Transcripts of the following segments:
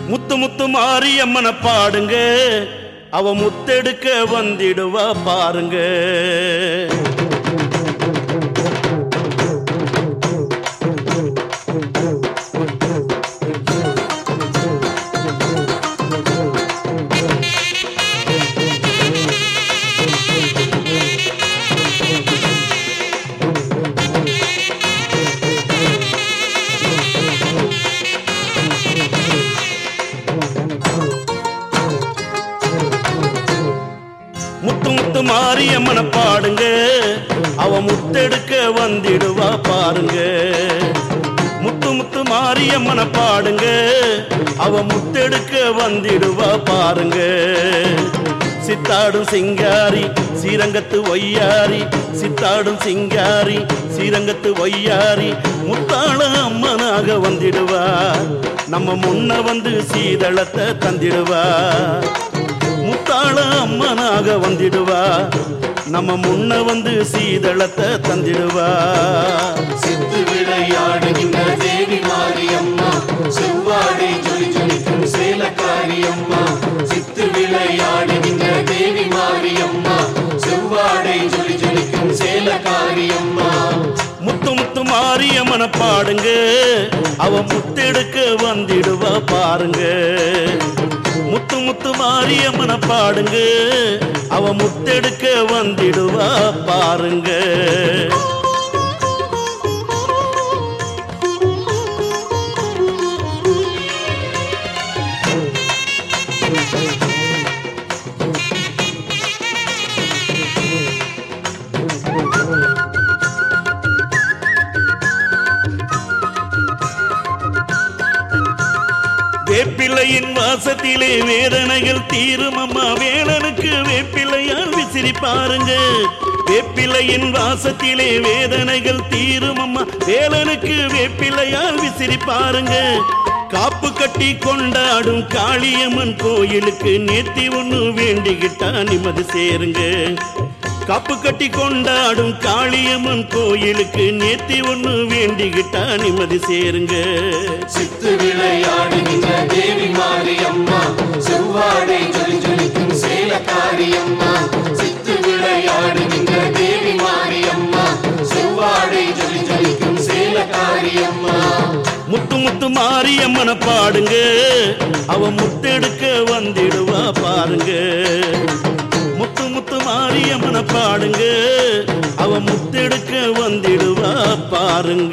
முத்து முத்து மாரியம்மனை பாடுங்க அவ முத்தெடுக்க வந்திடுவா பாருங்க முத்து முத்து மாரியம்மனை பாடுங்க அவ முத்தெடுக்க வந்திடுவா பாருங்க முத்து முத்து மாரியம்மனை பாடுங்க அவ முத்தெடுக்க வந்திடுவா பாருங்க சித்தாடும் சிங்காரி ஸ்ரீரங்கத்து ஒய்யாரி சித்தாடும் சிங்காரி ஸ்ரீரங்கத்து ஒய்யாரி முத்தாள அம்மனாக வந்திடுவா நம்ம முன்ன வந்து சீதளத்தை தந்திடுவா முத்தாள அம்மனாக வந்திடுவா நம்ம முன்ன வந்து சீதளத்தை தந்திடுவா சித்து விளையாடுகின்ற தேவி மாரியம்மா செவ்வாடை ஜொலி ஜொலிக்கும் சேலக்காரியம்மா சித்து விளையாடுகின்ற தேவி மாரியம்மா செவ்வாடை ஜொலி ஜொலிக்கும் சேலக்காரியம்மா முத்து முத்து மாரியம்மனை பாடுங்க அவ முத்தெடுக்க வந்திடுவா பாருங்க முத்து முத்து மாரியம்மனை பாடுங்க அவ முத்தெடுக்க வந்திடுவா பாருங்க வேப்பிள்ளையின் வாசத்திலே வேதனைகள் தீரும் அம்மா வேலனுக்கு வேப்பிள்ளையால் விசிறி பாருங்க வேப்பிள்ளையின் வாசத்திலே வேதனைகள் தீரும் அம்மா வேலனுக்கு வேப்பிள்ளையால் விசிறி பாருங்க காப்பு கட்டி கொண்டாடும் காளியம்மன் கோயிலுக்கு நேத்தி ஒண்ணு வேண்டிக்கிட்டா நிம்மதி சேருங்க காப்பு கட்டி கொண்டாடும் காளியம்மன் கோயிலுக்கு நேத்தி ஒண்ணு வேண்டிக்கிட்டா நிம்மதி சேருங்க சித்து விளையாடுகின்ற தேவி மாரியம்மா செவ்வாடை ஜொலி ஜொலிக்கும் சேலக்காரியம்மா சித்து விளையாடுகின்ற தேவி மாரியம்மா செவ்வாடை ஜொலி ஜொலிக்கும் சேலக்காரியம்மா முத்து முத்து மாரியம்மனை பாடுங்க அவ முத்தெடுக்க வந்திடுவா பாருங்க முத்து முத்து மாரியம்மனை பாடுங்க அவ முத்தெடுக்க வந்திடுவா பாருங்க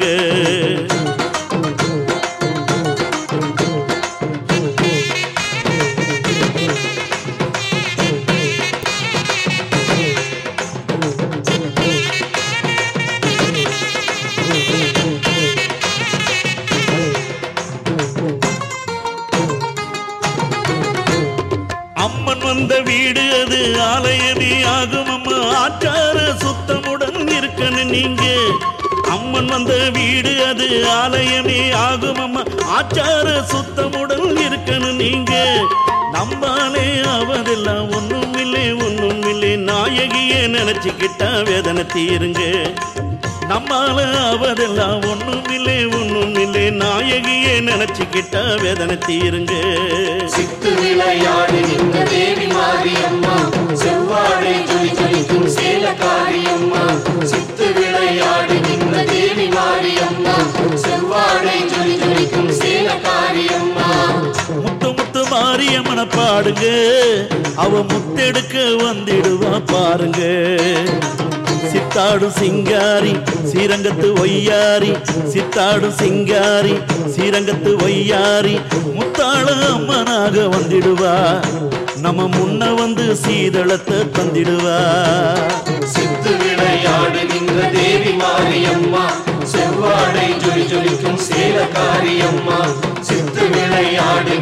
அம்மன் வந்த வீடு அது ஆலயமே ஆகும் அம்மா ஆச்சார சுத்தமுடன் இருக்கணும் நீங்க அம்மன் வந்த வீடு அது ஆலயமே ஆகும் அம்மா ஆச்சார சுத்தமுடன் இருக்கணும் நீங்க நம்பாலே அவதெல்லாம் ஒண்ணும் இல்லை ஒண்ணும் இல்லை நாயகியே நினைச்சுக்கிட்டா வேதனை தீருங்க நம்மால அவதெல்லாம் ஒண்ணும் இல்லை ஒண்ணும் இல்லை நாயகியே நினைச்சுக்கிட்டா வேதனை தீருங்க சித்து விளையாடுகின்ற தேவி மாரியம்மா செவ்வாடை ஜொலி ஜொலிக்கும் சேலக்காரியம்மா சித்து விளையாடுகின்ற தேவி மாரியம்மா செவ்வாடை ஜொலி ஜொலிக்கும் சேலக்காரியம்மா முத்து முத்து மாரியம்மனை பாடுங்க அவ முத்தெடுக்க வந்திடுவா பாருங்க சித்தாடும் சிங்காரி ஸ்ரீரங்கத்து ஒய்யாரி சித்தாடும் சிங்காரி ஸ்ரீரங்கத்து ஒய்யாரி முத்தாள அம்மனாக வந்திடுவா நம்ம முன்ன வந்து சீதளத்தை தந்திடுவா சித்து விளையாடுகின்ற தேவி மாரியம்மா செவ்வாடை ஜொலி ஜொலிக்கும் சேலக்காரியம்மா சித்து விளையாடு